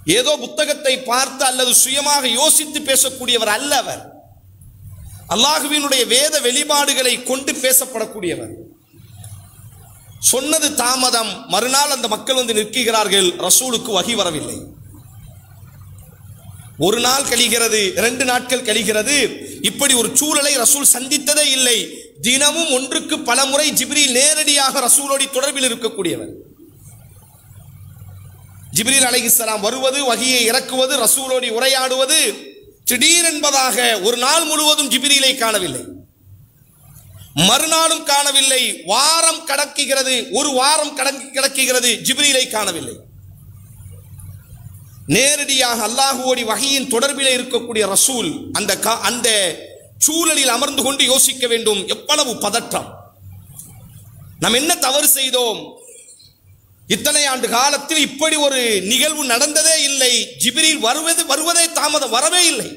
ஏதோ புத்தகத்தை பார்த்து அல்லது சுயமாக யோசித்து பேசக்கூடியவர் அல்ல அவர் அல்லாஹுவினுடைய வேத வெளிப்பாடுகளை கொண்டு பேசப்படக்கூடியவர் சொன்னது தாமதம் மறுநாள் அந்த மக்கள் வந்து நிற்கிறார்கள் ரசூலுக்கு வகி வரவில்லை ஒரு நாள் கழிகிறது இரண்டு நாட்கள் கழிகிறது இப்படி ஒரு சூழலை ரசூல் சந்தித்ததே இல்லை தினமும் ஒன்றுக்கு பல முறை ஜிப்ரீல் நேரடியாக ரசூலோடி தொடர்பில் இருக்கக்கூடியவர் ஜிப்ரீல் அலைஹிஸ்ஸலாம் வருவது வகியை இறக்குவது ரசூலோடி உரையாடுவது திடீரென்பதாக ஒரு நாள் முழுவதும் ஜிப்ரீலை காணவில்லை மறுநாளும் காணவில்லை வாரம் கடக்குகிறது ஒரு வாரம் கடக்கி கிடக்குகிறது ஜிப்ரீலை காணவில்லை நேரடியாக அல்லாஹுவோடி வகையின் தொடர்பிலே இருக்கக்கூடிய ரசூல் அந்த கா- அந்த சூழலில் அமர்ந்து கொண்டு யோசிக்க வேண்டும் எவ்வளவு பதற்றம் நாம் என்ன தவறு செய்தோம் இத்தனை ஆண்டு காலத்தில் இப்படி ஒரு நிகழ்வு நடந்ததே இல்லை ஜிப்ரீல் வருவது வருவதே தாமதம் வரவே இல்லை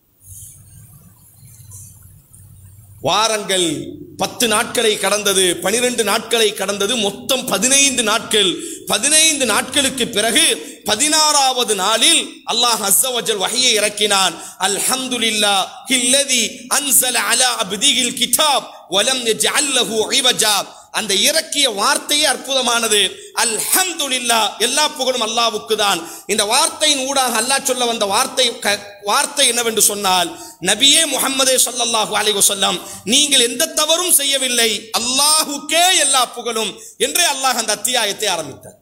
வாரங்கள் பத்து நாட்களை கடந்தது பனிரெண்டு நாட்களை கடந்தது மொத்தம் பதினைந்து நாட்கள் பதினைந்து நாட்களுக்கு பிறகு பதினாறாவது நாளில் அல்லாஹ் அஸ்ஸவஜல் வஹையை இறக்கினான் அல்ஹம்துலில்லா ஹில்லதி அன்சல அலா அப்திஹில் கிதாப் வலம் யஜ்அல் லஹு இவஜா அந்த இறக்கிய வார்த்தையே அற்புதமானது அல்ஹம்துலில்லா எல்லா புகழும் அல்லாஹ்வுக்கு தான் இந்த வார்த்தையின் ஊடாக அல்லாஹ் சொல்ல வந்த வார்த்தை க- வார்த்தை என்னவென்று சொன்னால் நபியே முஹம்மதே ஸல்லல்லாஹு அலைஹி வஸல்லம் நீங்கள் எந்த தவறும் செய்யவில்லை அல்லாஹ்வுக்கே எல்லா புகழும் என்றே அல்லாஹ் அந்த அத்தியாயத்தை ஆரம்பித்தார்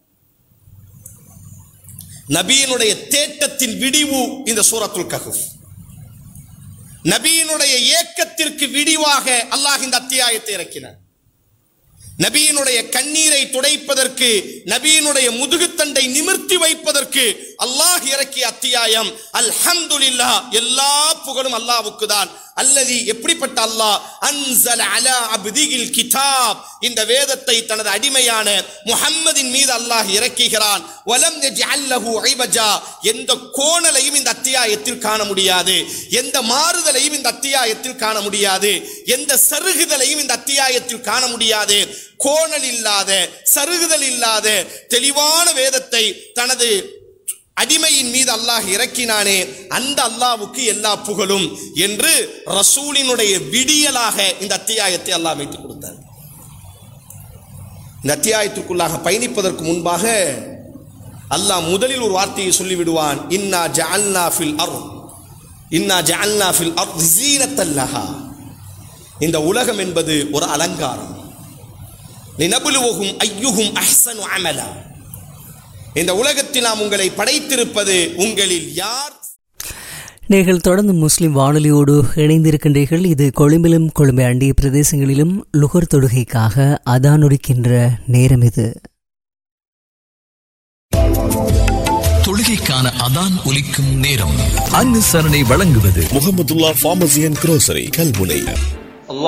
நபியினுடைய தேட்டத்தின் விடிவு இந்த சூரத்துல் கஹஃப் நபியினுடைய ஏக்கத்திற்கு விடிவாக அல்லாஹ் இந்த அத்தியாயத்தை இறக்கினார் நபியினுடைய கண்ணீரை துடைப்பதற்கு நபியினுடைய முதுகுத்தண்டை நிமிர்த்தி வைப்பதற்கு அல்லாஹ் இறக்கிய அத்தியாயம் அல்ஹம்துலில்லா எல்லா புகழும் அல்லாஹ்வுக்கு தான் அல்லது எப்படிப்பட்ட அல்லாஹ் அன்சல அலா அப்திகில் கிதாப் இந்த வேதத்தை தனது அடிமையான முஹம்மதின் மீது அல்லாஹ் இறக்குகிறான் வலம் யஜ்அல் லஹு ஐவஜா எந்த கோணலையும் இந்த அத்தியாயத்தில் காண முடியாது எந்த மாறுதலையும் இந்த அத்தியாயத்தில் காண முடியாது எந்த சருகுதலையும் இந்த அத்தியாயத்தில் காண முடியாது கோணல் இல்லாத சருகுதல் இல்லாத தெளிவான வேதத்தை தனது அடிமையின் மீது அல்லாஹ் இறக்கினானே அந்த அல்லாஹ்வுக்கு எல்லா புகழும் என்று ரசூலினுடைய விடியலாக இந்த அத்தியாயத்தை அல்லாஹ் வைத்துக் கொடுத்தார் இந்த அத்தியாயத்திற்குள்ளாக பயணிப்பதற்கு முன்பாக அல்லாஹ் முதலில் ஒரு வார்த்தையை சொல்லிவிடுவான் இன்னா ஜஅல்னா ஃபில் அர்த் இன்னா ஜஅல்னா ஃபில் அர்த் ஜீனத்தல் லஹா இந்த உலகம் என்பது ஒரு அலங்காரம் லினபுலுவஹும் ஐயுஹும் அஹ்சனு அமலா இந்த உலகத்தில் நாம் உங்களை படைத்திருப்பது உங்களில் யார் நீங்கள் தொடர்ந்து முஸ்லிம் வானொலியோடு இணைந்திருக்கின்றீர்கள் இது கொழும்பிலும் கொழும்பை அண்டிய பிரதேசங்களிலும் லுகர் தொடுகைக்காக அதானொலிக்கின்ற நேரம் இது தொழுகைக்கான அதான் ஒலிக்கும் நேரம் அன்னசரணை வழங்குவது Mohamedullah pharmacy and grocery Kalmunai